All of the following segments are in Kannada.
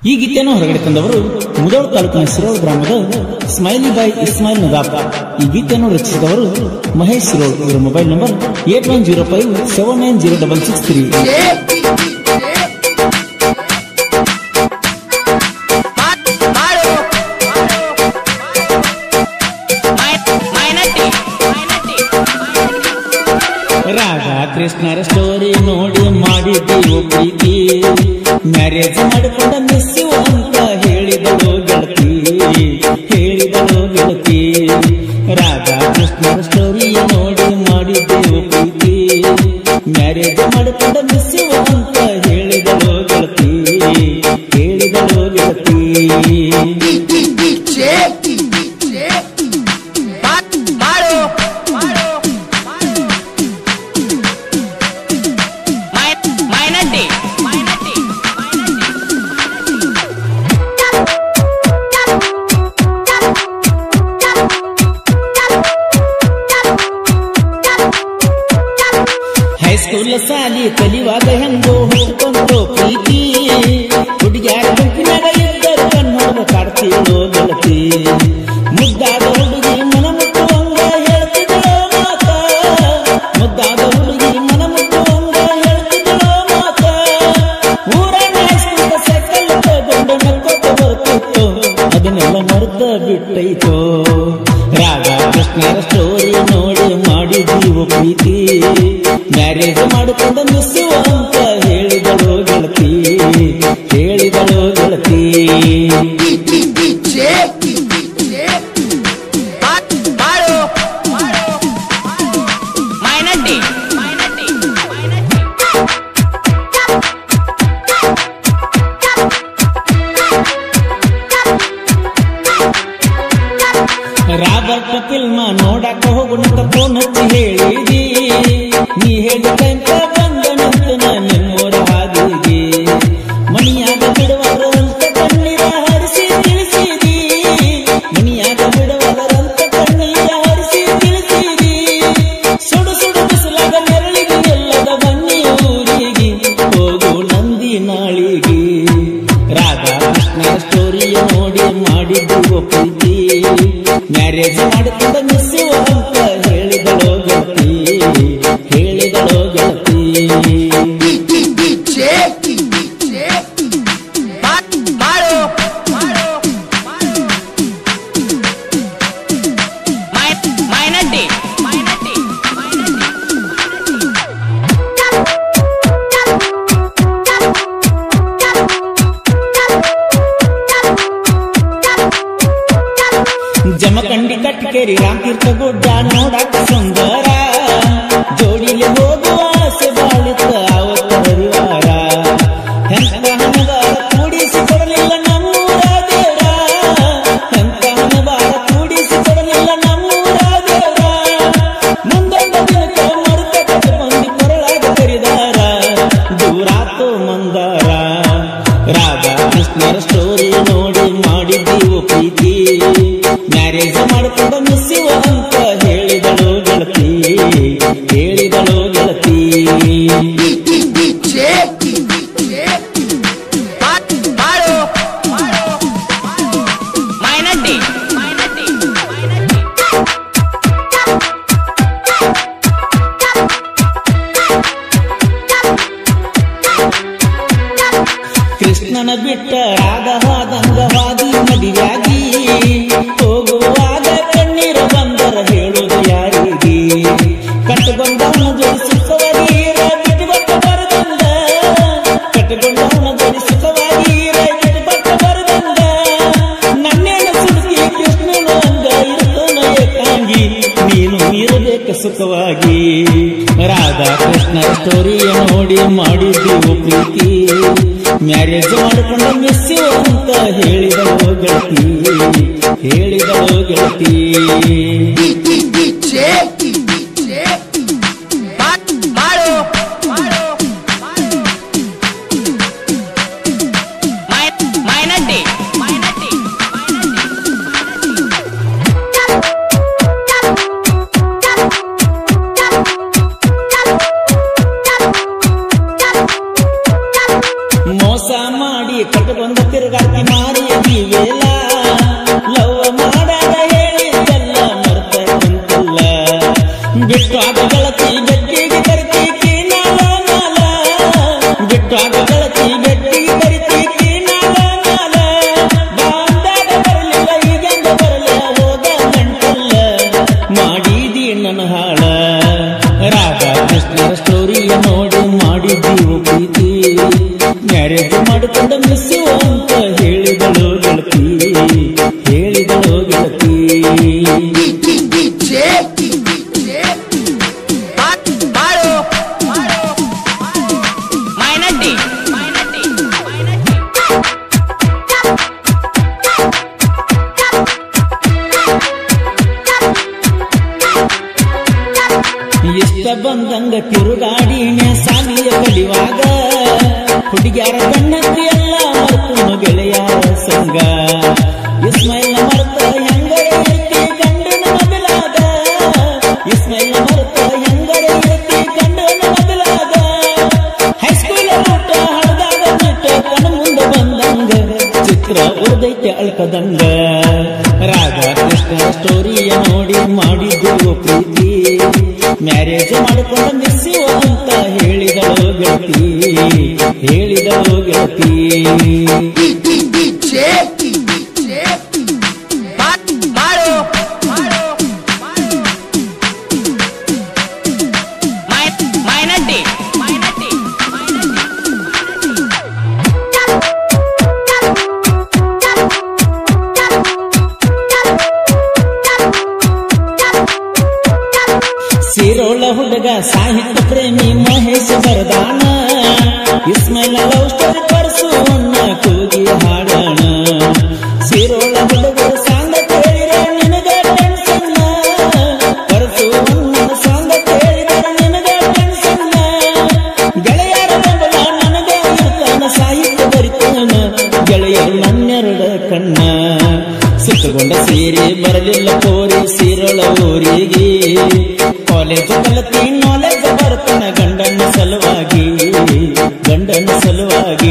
ಈ ಗೀತೆಯನ್ನು ಹೊರಗಡೆ ತಂದವರು ಮುದೋಳ್ ತಾಲೂಕಿನ ಸಿರೋಳ್ ಗ್ರಾಮದ ಸ್ಮೈಲಿ ಬಾಯ್ ಇಸ್ಮಾಯಿಲ್ ನದಾಬ್ ಈ ಗೀತೆಯನ್ನು ರಚಿಸಿದವರು ಮಹೇಶ್ ಸಿರೋಳ್ ಇವರ mobile number eight one zero five seven nine zero double six three Radha ಕೃಷ್ಣರ ಸ್ಟೋರಿ ನೋಡಿ ಮಾಡಿದ್ದೀವು ಪ್ರೀತಿ ಮ್ಯಾರೇಜ್ ಮಾಡಿಕೊಂಡ ಮಿಸ್ಸು ಅಂತ ಹೇಳಿದಳು ಗೆಳತಿ ಹೇಳಿದಳು ಗೆಳತಿ ರಾಧಾ ಕೃಷ್ಣರ ಸ್ಟೋರಿ ನೋಡಿ ಮಾಡಿದ್ದೆವು ಪ್ರೀತಿ ಮ್ಯಾರೇಜ್ ಮಾಡಿಕೊಂಡ ಮಿಸ್ಸು ಅಂತ ಹೇಳಿದಳು ಗೆಳತಿ ಹೇಳಿದಳು ಗೆಳತಿ ಹೈಸ್ಕೂಲ್ ಸಾಲಿ ಕಲಿಯುವಾಗ ಹೆಂಗೋ ಹುಡ್ಕೊಂಡ್ರು ಪ್ರೀತಿ ಹುಡುಗ್ಯಾರ ಗುಂಪಿನಾಗ ಇದ್ದರು ಕಣ್ಣೋಡ ಕಾಡ್ತಿರೋ ಗೆಳತಿ ಮುದ್ದಾದ ಹುಡುಗಿ ಮನ ಮುಟ್ಟುವಂಗ ಹೇಳ್ತಿದ್ದಳೋ ಮಾತ ಮುದ್ದಾದ ಹುಡುಗಿ ಮನ ಮುಟ್ಟುವಂಗ ಹೇಳ್ತಿದ್ದಳೋ ಮಾತ ಊರಾಗ ಹೈಸ್ಕೂಲ್ ಸೈಕಲ್ ತಗೊಂಡು ನಕ್ಕೋತ ಬರ್ತಿತ್ತು ಅದನ್ನೆಲ್ಲ ಮರ್ತ ಬಿಟ್ಟೈತೋ ರಾಧಾ ಕೃಷ್ಣರ ಸ್ಟೋರಿ ನೋಡಿ ಮಾಡಿದೀವು ಪ್ರೀತಿ ಮ್ಯಾರೇಜ್ ಮಾಡಿಕೊಂಡ ಮಿಸ್ಸು ಅಂತ ಹೇಳಿದಳು ಗೆಳತಿ ಹೇಳಿದಳು ಗೆಳತಿ ರಾಬರ್ಟ್ ಫಿಲ್ಮ ನೋಡಾಕ ಹೋಗುಣಂತ ಫೋನ್ ಹಚ್ಚಿ ಹೇಳಿದಿ ನೀ ಹೇಳಿದಂತ ಬಂದನಂತ ನಿಮ್ಮೂರ ಹಾದಿಗೆ ಮಣಿಯಾಗ ಬಿಡುವವರಂತ ಕಣ್ಣೀರ ಹರಿಸಿ ತಿಳಿಸಿದಿ ಮಣಿಯಾಗ ಬಿಡುವವರಂತ ಕಣ್ಣೀರ ಹರಿಸಿ ತಿಳಿಸಿದಿ ಸುಡು ಸುಡು ಬಿಸಿಲಾಗ ನೆರಳಿಗೆ ಎಲ್ಲದ ಬನ್ನಿ ಊರಿಗೆ ಹೋಗು ನಂದಿ ನಾಳಿಗೆ ರಾಧಾ ಕೃಷ್ಣರ ಸ್ಟೋರಿಯ ನೋಡಿ ಮಾಡಿದ್ದು ಪ್ರೀತಿ ಮ್ಯಾರೇಜ್ ಮಾಡಿಕೊಂಡ ಮಿಸ್ಸು ಅಂತ ಹೇಳಿದಳೋ ಗೆಳತಿ ಹೇಳಿದಳೋ ಗೆಳತಿ ಜಮಖಂಡಿ ಕಟ್ಕೇರಿ ರಾಮತೀರ್ಥ ಗುಡ್ಡ ನೋಡಾಕ ಸುಂದರ ಜೋಡಿಲಿ ಹೋಗುವ ಆಸೆ ಬಾಳಿತ ಆವತ್ತ ಹರಿವಾರ ಹೆಂಕ ಹಣಗಾರ ಕೂಡಿಸಿ ಕೊಡಲಿಲ್ಲ ನಮ್ಮೂರ ದೇವ್ರ ಹೆಂಕ ಹಣಗಾರ ಕೂಡಿಸಿ ಕೊಡಲಿಲ್ಲ ನಮ್ಮೂರ ದೇವ್ರ ಮುಂದೊಂದ ದಿನಕ ಮರುತ ಕಟ್ಟ ಮಂದಿ ಕೊರಳಾಗ ಕರಿದಾರ ದೂರಾತು ಮಂದಾರ ರಾಧಾ ಕೃಷ್ಣರ ಸ್ಟೋರಿ ನೋಡಿ ಮಾಡಿದ್ದೀವು ಪ್ರೀತಿ ಮ್ಯಾರೇಜ್ ಮಾಡಿಕೊಂಡ ಮಿಸ್ಸಿವ ಅಂತ ಹೇಳಿದಳು ಗೆಳತಿ ಹೇಳಿದಳು ಗೆಳತಿ ಕೃಷ್ಣನ ಬಿಟ್ಟ ರಾಧ ಹೋದಂಗ ಹಾದಿ ಮದಿಯಾಗಿ ಹೋಗುವಾಗ ಕಣ್ಣೀರ ಬಂದರ ಹೇಳುದು ಯಾರಿಗೆ ಕಟ್ಟುಕೊಂಡವನ ಜೋಡಿ ಸುಖವಾಗಿ ಬಿಟ್ಟುಬಟ್ಟ ಬರದಂಗ ಕಟ್ಟುಕೊಂಡವನ ಜೋಡಿ ಸುಖವಾಗಿ ಬಿಟ್ಟುಬಟ್ಟ ಬರದಂಗ ನನ್ನೇನ ಸುಡುಕಿ ಕೃಷ್ಣನ ಅಂಗ ಇರ್ತನ ಏಕಾಂಗಿ ನೀನು ಇರಬೇಕು ಸುಖವಾಗಿ ರಾಧಾ ಕೃಷ್ಣರ ಸ್ಟೋರಿಯ ನೋಡಿ ಮಾಡಿದ್ದೀವು ಪ್ರೀತಿ ಮ್ಯಾರೇಜ್ ಮಾಡಿಕೊಂಡ ಮಿಸ್ಸು ಅಂತ ಹೇಳಿದಳು ಗೆಳತಿ ಹೇಳಿದಳು ಗೆಳತಿ ಮೋಸ ಮಾಡಿ ಕಟ್ಟುಕೊಂಡ ತಿರುಗಾಡ್ತಿ ಮಾರಿ ವೇಲ ಲವ್ ಮಾಡಾದ ಹೇಳಿದ್ದಲ್ಲ ಮರ್ತ ಕುಂತಲ್ಲ ಬಿಟ್ಟು ಆಗ ಗಳತಿ ಬೆಟ್ಟಿಗೆ ಕರಿತಿ ಕೀನಾಲ ನಾಲ ಬಿಟ್ಟು ಆಗ ಗಳತಿ ಬೆಟ್ಟಿಗೆ ಕರಿತಿ ಕೀನಾಲ ನಾಲ ಬಾಂದಾಗ ಬರಲಿಲ್ಲ ಈಗೆಂದ ಬರಲ್ಲ ಹೋದ ಗಂಟಲ್ಲ ಮಾಡಿದಿ ನನ್ನ ಹಾಳ ರಾಗ ಕೃಷ್ಣರ ಸ್ಟೋರಿಯ ನೋಡಿ ಮಾಡಿದ್ದೀವು ಪ್ರೀತಿ ಮ್ಯಾರೇಜ್ ಮಾಡಿಕೊಂಡ ಮಿಸ್ಸು ಅಂತ ಹೇಳಿದಳು ಗೆಳತಿ ಹೇಳಿದಳು ಗೆಳತಿ ಮಾಡು ಮೈನಟ್ಟಿ ಇಷ್ಟ ಬಂದಂಗ ತಿರುಗಾಡಿನ ಸಾಲಿಯ ಕಲಿವಾಗ ಹುಡುಗ್ಯಾರ ಕಣ್ಣತ್ತಿ ಎಲ್ಲ ಮರ್ತು ಗೆಳೆಯಾರ ಸಂಗ ಇಸ್ಮೈಲ್ ಮರ್ತ ಹೆಂಗರ ಇರ್ತಿ ಗಂಡನ ಮೊದಲಾದ ಇಸ್ಮೈಲ್ ಮರ್ತ ಹೆಂಗರ ಇರ್ತಿ ಗಂಡನ ಮೊದಲಾದ ಹೈಸ್ಕೂಲ್ ಊಟ ಹಳದಾಗ ಬಿಟ್ಟ ಕಣ್ ಮುಂದೆ ಬಂದಂಗ ಚಿತ್ರ ಉರ್ದೈತೆ ಅಳ್ಕದಂಗ ರಾಗ ಕೃಷ್ಣ ಸ್ಟೋರಿಯ ನೋಡಿ ಮಾಡಿದ್ದೆವು ಪ್ರೀತಿ ಮ್ಯಾರೇಜ್ ಮಾಡಿಕೊಂಡ ಮಿಸ್ಸಿವ ಅಂತ ಹೇಳಿದಳು ಗೆಳತಿ ಹೇಳಿದಳು ಗೆಳತಿ ಮಾಡು ಮೈನಟ್ಟಿ ಸಿರೋಳ ಹುಡುಗ ಸಾಹಿತ್ಯ ಪ್ರೇಮಿ ಮಹೇಶ್ ಬರದಾನ ಇಸ್ಮೈಲ ಲವ್ ಸ್ಟೋರಿ ಪರ್ಸು ಅನ್ನ ಕೂಗಿ ಹಾಡೋಣ ಸಿರೋಳ ಹುಡುಗ ಸಾಂಗ ಕೇಳಿರ ನಿನಗ ಟೆನ್ಷನ್ ಪರ್ಸು ಅನ್ನ ಸಾಂಗ ಕೇಳಿರ ನಿನಗ ಟೆನ್ಷನ್ ಗೆಳೆಯರ ಬೆಂಬಲ ನನಗ ಇರ್ತಾನ ಸಾಹಿತ್ಯ ಬರಿತಾನ ಗೆಳೆಯರು ನನ್ನೆರಡ ಕಣ್ಣ ಸುತ್ತಗೊಂಡ ಸೀರೆ ಬರಲಿಲ್ಲ ಕೋರಿ ಸಿರಳ ಊರಿಗೆ ಕಾಲೇಜ್ ಕಲತಿ ನಾಲೆಜ್ ಬರ್ತಾನ ಗಂಡನ ಸಲುವಾಗಿ ಗಂಡನ ಸಲುವಾಗಿ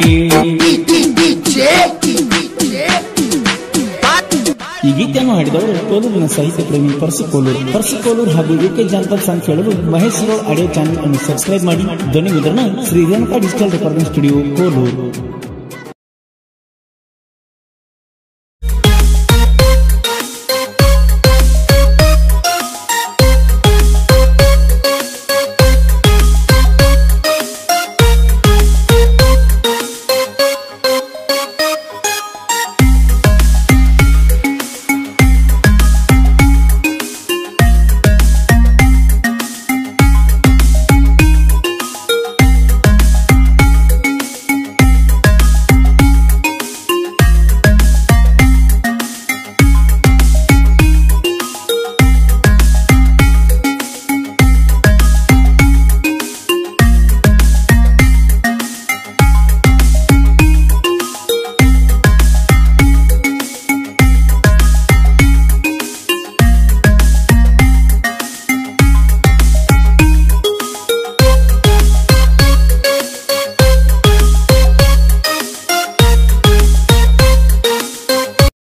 ಈ ಗೀತೆಯನ್ನು ಹಾಡಿದವರು ಕೋಲೂರಿನ ಸಾಹಿತ್ಯ ಪ್ರೇಮಿ ಪರಸು ಕೋಲೂರು ಪರಸು ಕೋಲೂರು ಹಾಗೂ ಯುಕೆ ಜಾನಪದ ಸಾಂಗ್ ಕೇಳಲು ಮಹೇಶ್ ರೋಡ್ ಆಡಿಯೋ ಚಾನೆಲ್ ಅನ್ನು ಸಬ್ಸ್ಕ್ರೈಬ್ ಮಾಡಿ ಧ್ವನಿ ಮುದ್ರಣ Shri Renuka digital recording studio Kolur